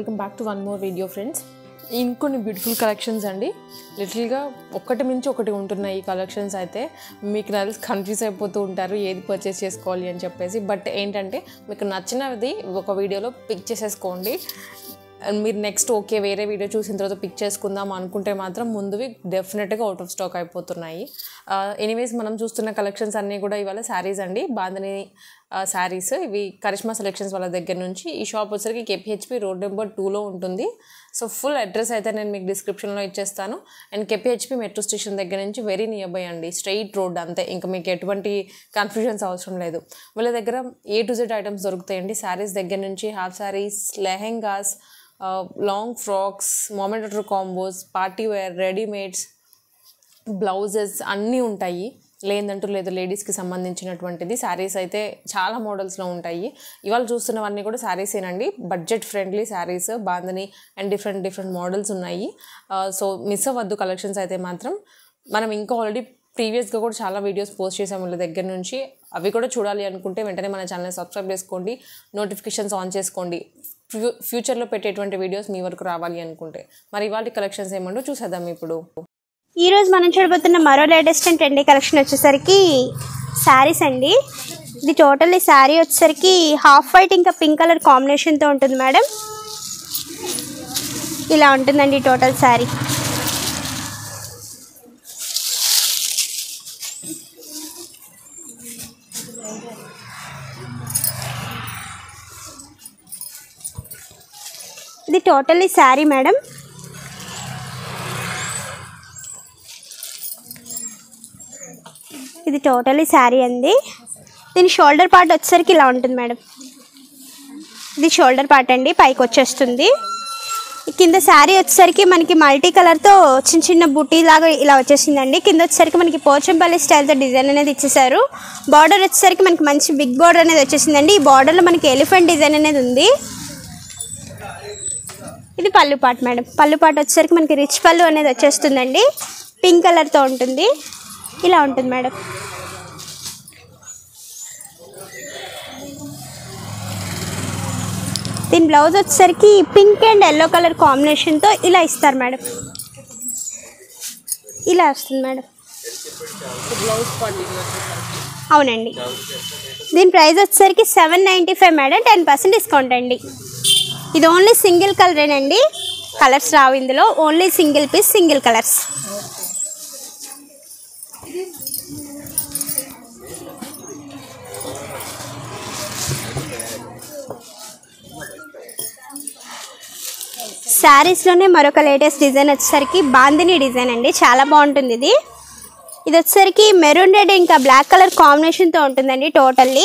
welcome back to one more video friends ఇంకొన్ని beautiful collections అండి లిటిల్గా ఒకటి మించి ఒకటి ఉంటున్నాయి ఈ కలెక్షన్స్ అయితే మీకు నల్స్ కన్ఫ్యూజ్ అయిపోతూ ఉంటారు ఏది పర్చేస్ చేసుకోవాలి అని చెప్పేసి బట్ ఏంటంటే మీకు నచ్చినది ఒక వీడియోలో పిక్ చేసేసుకోండి అండ్ మీరు నెక్స్ట్ ఓకే వేరే వీడియో చూసిన తర్వాత పిక్ చేసుకుందాం అనుకుంటే మాత్రం ముందువి డెఫినెట్గా అవుట్ ఆఫ్ స్టాక్ అయిపోతున్నాయి ఎనీవేస్ మనం చూస్తున్న కలెక్షన్స్ అన్నీ కూడా ఇవాళ శారీస్ అండి బాందని శారీస్ ఇవి కరిష్మా సెలెక్షన్స్ వాళ్ళ దగ్గర నుంచి ఈ షాప్ వచ్చరికి కేపీహెచ్పి రోడ్ నెంబర్ టూలో ఉంటుంది సో ఫుల్ అడ్రస్ అయితే నేను మీకు డిస్క్రిప్షన్లో ఇచ్చేస్తాను అండ్ కేపీహెచ్పి మెట్రో స్టేషన్ దగ్గర నుంచి వెరీ నియర్ బై అండి స్ట్రైట్ రోడ్ అంతే ఇంకా మీకు ఎటువంటి కన్ఫ్యూజన్స్ అవసరం లేదు వీళ్ళ దగ్గర ఏ టు జెడ్ ఐటమ్స్ దొరుకుతాయండి శారీస్ దగ్గర నుంచి half saris lehengas long frocks momentary combos party wear readymades blouses అన్నీ ఉంటాయి లేదంటూ లేదు లేడీస్కి సంబంధించినటువంటిది శారీస్ అయితే చాలా మోడల్స్లో ఉంటాయి ఇవాళ చూస్తున్నవన్నీ కూడా శారీసేనండి budget friendly saris bandhani and different different models ఉన్నాయి సో మిస్ అవ్వద్దు కలెక్షన్స్ అయితే మాత్రం మనం ఇంకా ఆల్రెడీ ప్రీవియస్గా కూడా చాలా వీడియోస్ పోస్ట్ చేసాము వీళ్ళ దగ్గర నుంచి అవి కూడా చూడాలి అనుకుంటే వెంటనే మన ఛానల్ సబ్స్క్రైబ్ చేసుకోండి నోటిఫికేషన్స్ ఆన్ చేసుకోండి ఫ్యూ ఫ్యూచర్లో పెట్టేటువంటి వీడియోస్ మీ వరకు రావాలి అనుకుంటే మరి ఇవాళ కలెక్షన్స్ ఏమంటో చూసేద్దాం ఇప్పుడు ఈ రోజు మనం చూడబోతున్న మరో లేటెస్ట్ అండ్ ట్రెండీ కలెక్షన్ వచ్చేసరికి శారీస్ అండి ఇది టోటల్ ఈ శారీ వచ్చేసరికి హాఫ్ వైట్ ఇంకా పింక్ కలర్ కాంబినేషన్తో ఉంటుంది మేడం ఇలా ఉంటుందండి టోటల్ శారీ ఇది టోటల్ ఈ శారీ మేడం ఇది టోటలీ శారీ అండి దీని షోల్డర్ పార్ట్ వచ్చేసరికి ఇలా ఉంటుంది మేడం ఇది షోల్డర్ పార్ట్ అండి పైకి వచ్చేస్తుంది ఈ కింద శారీ వచ్చేసరికి మనకి మల్టీ కలర్తో చిన్న చిన్న బుటీ లాగా ఇలా వచ్చేసిందండి కింద వచ్చేసరికి మనకి పోచంపల్లి స్టైల్తో డిజైన్ అనేది ఇచ్చేసారు బార్డర్ వచ్చేసరికి మనకి మంచి బిగ్ బార్డర్ అనేది వచ్చేసిందండి ఈ బార్డర్లో మనకి ఎలిఫెంట్ డిజైన్ అనేది ఉంది ఇది పళ్ళు పాట్ మేడం పళ్ళు పాట్ వచ్చేసరికి మనకి రిచ్ పళ్ళు అనేది వచ్చేస్తుందండి పింక్ కలర్తో ఉంటుంది ఇలా ఉంటుంది మేడం దీని బ్లౌజ్ వచ్చేసరికి పింక్ అండ్ ఎల్లో కలర్ కాంబినేషన్తో ఇలా ఇస్తారు మేడం ఇలా వస్తుంది మేడం అవునండి దీని ప్రైస్ వచ్చేసరికి seven ninety five madam ten percent discount అండి ఇది ఓన్లీ సింగిల్ కలరేనండి కలర్స్ రావు ఇందులో only single piece single colours శారీస్లోనే మరొక లేటెస్ట్ డిజైన్ వచ్చేసరికి బాందిని డిజైన్ అండి చాలా బాగుంటుంది ఇది ఇది వచ్చేసరికి మెరూన్ రెడ్ ఇంకా బ్లాక్ కలర్ కాంబినేషన్తో ఉంటుందండి టోటల్లీ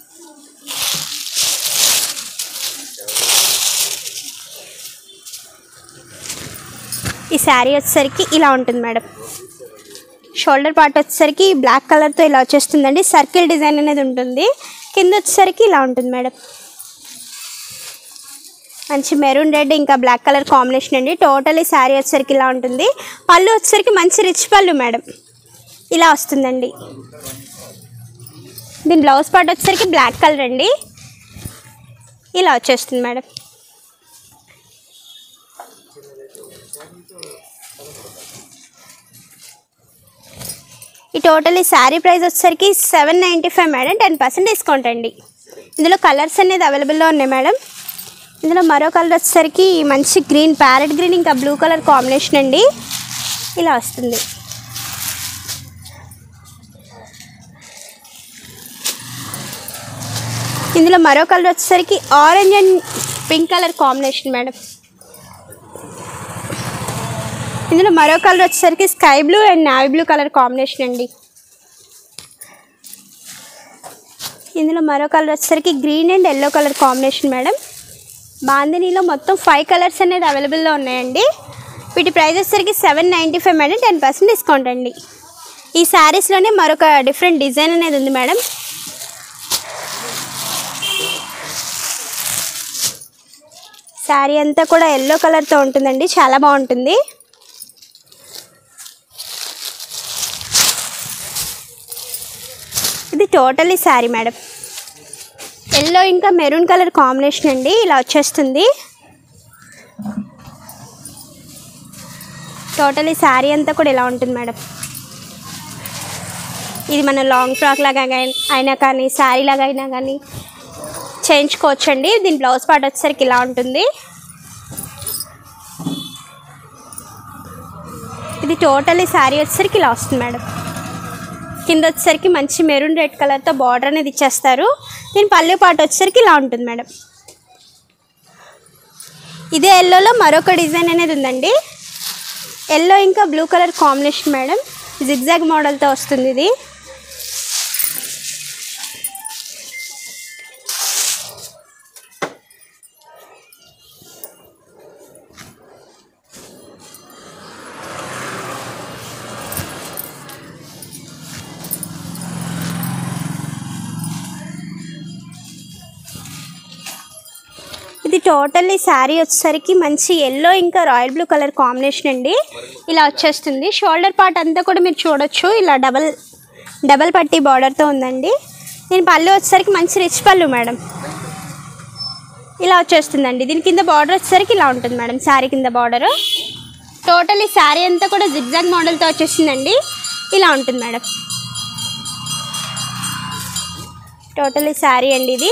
ఈ శారీ వచ్చేసరికి ఇలా ఉంటుంది మేడం షోల్డర్ పార్ట్ వచ్చేసరికి బ్లాక్ కలర్తో ఇలా వచ్చేస్తుందండి సర్కిల్ డిజైన్ అనేది ఉంటుంది కింద వచ్చేసరికి ఇలా ఉంటుంది మేడం మంచి మెరూన్ రెడ్ ఇంకా బ్లాక్ కలర్ కాంబినేషన్ అండి టోటలీ శారీ వచ్చేసరికి ఇలా ఉంటుంది పళ్ళు వచ్చేసరికి మంచి రిచ్ పళ్ళు మేడం ఇలా వస్తుందండి దీని బ్లౌజ్ పార్ట్ వచ్చేసరికి బ్లాక్ కలర్ అండి ఇలా వచ్చేస్తుంది మేడం ఈ టోటల్ ఈ శారీ ప్రైస్ వచ్చేసరికి seven ninety five madam ten percent discount అండి ఇందులో కలర్స్ అనేది అవైలబుల్లో ఉన్నాయి మేడం ఇందులో మరో కలర్ వచ్చేసరికి మంచి గ్రీన్ ప్యారెట్ గ్రీన్ ఇంకా బ్లూ కలర్ కాంబినేషన్ అండి ఇలా వస్తుంది ఇందులో మరో కలర్ వచ్చేసరికి orange and pink colour combination madam ఇందులో మరో కలర్ వచ్చేసరికి sky blue and navy blue colour combination అండి ఇందులో మరో కలర్ వచ్చేసరికి green and yellow colour combination madam బాందినీలో మొత్తం ఫైవ్ కలర్స్ అనేది అవైలబుల్లో ఉన్నాయండి వీటి ప్రైస్ వచ్చేసరికి seven ninety five madam ten percent discount అండి ఈ శారీస్లోనే మరొక డిఫరెంట్ డిజైన్ అనేది ఉంది మేడం శారీ అంతా కూడా ఎల్లో కలర్తో ఉంటుందండి చాలా బాగుంటుంది ఇది టోటలీ శారీ మేడం ఎల్లో ఇంకా మెరూన్ కలర్ కాంబినేషన్ అండి ఇలా వచ్చేస్తుంది టోటల్ ఈ శారీ అంతా కూడా ఇలా ఉంటుంది మేడం ఇది మన లాంగ్ ఫ్రాక్ లాగా గా- అయినా కానీ శారీ లాగా అయినా కానీ చేయించుకోవచ్చండి దీని బ్లౌజ్ పార్ట్ వచ్చేసరికి ఇలా ఉంటుంది ఇది టోటల్ ఈ శారీ వచ్చేసరికి ఇలా వస్తుంది మేడం కింద వచ్చేసరికి మంచి మెరూన్ రెడ్ కలర్తో బార్డర్ అనేది ఇచ్చేస్తారు దీని పల్లె పాటు వచ్చేసరికి ఇలా ఉంటుంది మేడం ఇదే ఎల్లోలో మరొక డిజైన్ అనేది ఉందండి ఎల్లో ఇంకా blue colour combination madam zigzag మోడల్తో వస్తుంది ఇది ఇది టోటల్ ఈ శారీ వచ్చేసరికి మంచి ఎల్లో ఇంకా రాయల్ బ్లూ కలర్ కాంబినేషన్ అండి ఇలా వచ్చేస్తుంది షోల్డర్ పార్ట్ అంతా కూడా మీరు చూడొచ్చు ఇలా డబల్ డబల్ పట్టి బార్డర్తో ఉందండి దీని పళ్ళు వచ్చేసరికి మంచి రిచ్ పళ్ళు మేడం ఇలా వచ్చేస్తుందండి దీని కింద బార్డర్ వచ్చేసరికి ఇలా ఉంటుంది మేడం శారీ కింద బార్డర్ టోటల్ ఈ శారీ అంతా కూడా జిగ్జాగ్ మోడల్తో వచ్చేసిందండి ఇలా ఉంటుంది మేడం టోటల్ ఈ శారీ అండి ఇది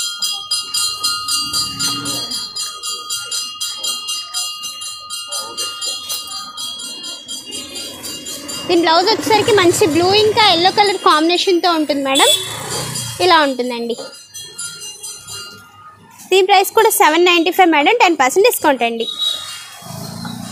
దీని బ్లౌజ్ వచ్చేసరికి మంచి బ్లూ ఇంకా ఎల్లో కలర్ కాంబినేషన్తో ఉంటుంది మేడం ఇలా ఉంటుందండి దీని ప్రైస్ కూడా seven ninety five madam ten percent discount అండి